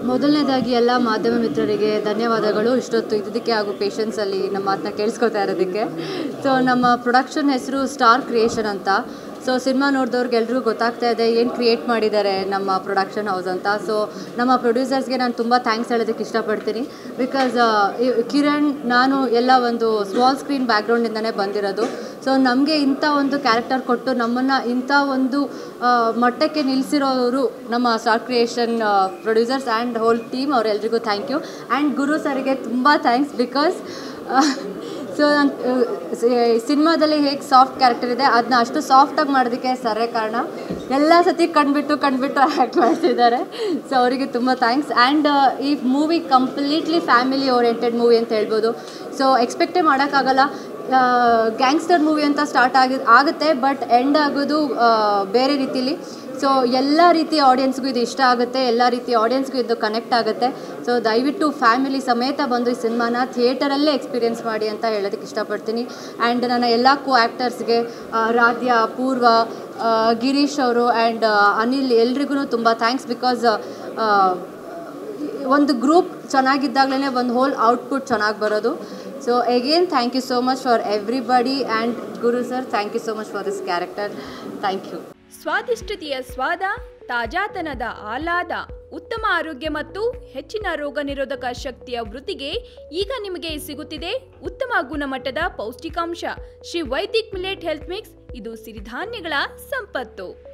ಮೊದಲನೇದಾಗಿ ಎಲ್ಲ ಮಾಧ್ಯಮ ಮಿತ್ರರಿಗೆ ಧನ್ಯವಾದಗಳು ಇಷ್ಟೊತ್ತು ಇದ್ದದಕ್ಕೆ ಹಾಗೂ ಪೇಷನ್ಸಲ್ಲಿ ನಮ್ಮ ಮಾತನ್ನ ಕೇಳಿಸ್ಕೊತಾ ಇರೋದಕ್ಕೆ ಸೊ ನಮ್ಮ ಪ್ರೊಡಕ್ಷನ್ ಹೆಸರು ಸ್ಟಾರ್ ಕ್ರಿಯೇಷನ್ ಅಂತ ಸೊ ಸಿನಿಮಾ ನೋಡಿದವ್ರಿಗೆ ಎಲ್ರಿಗೂ ಗೊತ್ತಾಗ್ತಾ ಇದೆ ಏನು ಕ್ರಿಯೇಟ್ ಮಾಡಿದ್ದಾರೆ ನಮ್ಮ ಪ್ರೊಡಕ್ಷನ್ ಹೌಸ್ ಅಂತ ಸೊ ನಮ್ಮ ಪ್ರೊಡ್ಯೂಸರ್ಸ್ಗೆ ನಾನು ತುಂಬ ಥ್ಯಾಂಕ್ಸ್ ಹೇಳೋದಕ್ಕೆ ಇಷ್ಟಪಡ್ತೀನಿ ಬಿಕಾಸ್ ಕಿರಣ್ ನಾನು ಎಲ್ಲ ಒಂದು ಸ್ಮಾಲ್ ಸ್ಕ್ರೀನ್ ಬ್ಯಾಕ್ಗ್ರೌಂಡಿಂದನೇ ಬಂದಿರೋದು ಸೊ ನಮಗೆ ಇಂಥ ಒಂದು ಕ್ಯಾರೆಕ್ಟರ್ ಕೊಟ್ಟು ನಮ್ಮನ್ನು ಇಂಥ ಒಂದು ಆ, ಮಟ್ಟಕ್ಕೆ ನಿಲ್ಲಿಸಿರೋರು ನಮ್ಮ Star Creation producers and whole team ಅವರೆಲ್ರಿಗೂ ಥ್ಯಾಂಕ್ ಯು ಆ್ಯಂಡ್ ಗುರು ಸರಿಗೆ ತುಂಬ ಥ್ಯಾಂಕ್ಸ್ ಬಿಕಾಸ್ ಸೊ ನಾನು ಸಿನಿಮಾದಲ್ಲಿ ಹೇಗೆ ಸಾಫ್ಟ್ ಕ್ಯಾರೆಕ್ಟರ್ ಇದೆ ಅದನ್ನ ಅಷ್ಟು ಸಾಫ್ಟಾಗಿ ಮಾಡೋದಕ್ಕೆ ಸರೇ ಕಾರಣ ಎಲ್ಲ ಸತಿ ಕಂಡುಬಿಟ್ಟು ಕಂಡುಬಿಟ್ಟು ಆ್ಯಕ್ಟ್ ಮಾಡ್ತಿದ್ದಾರೆ ಸೊ ಅವರಿಗೆ ತುಂಬ ಥ್ಯಾಂಕ್ಸ್ ಆ್ಯಂಡ್ ಈ movie completely family oriented movie ಅಂತ ಹೇಳ್ಬೋದು ಸೊ ಎಕ್ಸ್ಪೆಕ್ಟೇ ಮಾಡೋಕ್ಕಾಗಲ್ಲ ಗ್ಯಾಂಗ್ಸ್ಟರ್ ಮೂವಿ ಅಂತ ಸ್ಟಾರ್ಟ್ ಆಗಿ ಆಗುತ್ತೆ ಬಟ್ ಎಂಡ್ ಆಗೋದು ಆ, ಬೇರೆ ರೀತಿಲಿ ಸೊ ಎಲ್ಲ ರೀತಿಯ ಆಡಿಯನ್ಸ್ಗೂ ಇದು ಇಷ್ಟ ಆಗುತ್ತೆ ಎಲ್ಲ ರೀತಿಯ ಆಡಿಯನ್ಸ್ಗೂ ಇದು ಕನೆಕ್ಟ್ ಆಗುತ್ತೆ ಸೊ ದಯವಿಟ್ಟು ಫ್ಯಾಮಿಲಿ ಸಮೇತ ಬಂದು ಈ ಸಿನಿಮಾನ ಥಿಯೇಟರಲ್ಲೇ ಎಕ್ಸ್ಪೀರಿಯೆನ್ಸ್ ಮಾಡಿ ಅಂತ ಹೇಳೋದಕ್ಕೆ ಇಷ್ಟಪಡ್ತೀನಿ ಆ್ಯಂಡ್ ನನ್ನ ಎಲ್ಲ ಕೋ ಆ್ಯಕ್ಟರ್ಸ್ಗೆ ರಾಧ್ಯ ಪೂರ್ವ ಆ, ಗಿರೀಶ್ ಅವರು ಆ್ಯಂಡ್ ಅನಿಲ್ ಎಲ್ರಿಗೂ ತುಂಬ ಥ್ಯಾಂಕ್ಸ್ ಬಿಕಾಸ್ ಒಂದು ಗ್ರೂಪ್ ಚೆನ್ನಾಗಿದ್ದಾಗಲೇ ಒಂದು ಹೋಲ್ ಔಟ್ಪುಟ್ ಚೆನ್ನಾಗಿ ಬರೋದು so again thank you so much for everybody and Guru sir thank you so much for this character thank you ಸ್ವಾದಿಷ್ಟತೆಯ ಸ್ವಾದ ತಾಜಾತನದ ಆಹ್ಲಾದ ಉತ್ತಮ ಆರೋಗ್ಯ ಮತ್ತು ಹೆಚ್ಚಿನ ರೋಗ ನಿರೋಧಕ ಶಕ್ತಿಯ ವೃದ್ಧಿಗೆ ಈಗ ನಿಮಗೆ ಸಿಗುತ್ತಿದೆ ಉತ್ತಮ ಗುಣಮಟ್ಟದ ಪೌಷ್ಟಿಕಾಂಶ Shri Vaidik millet health mix ಇದು ಸಿರಿಧಾನ್ಯಗಳ ಸಂಪತ್ತು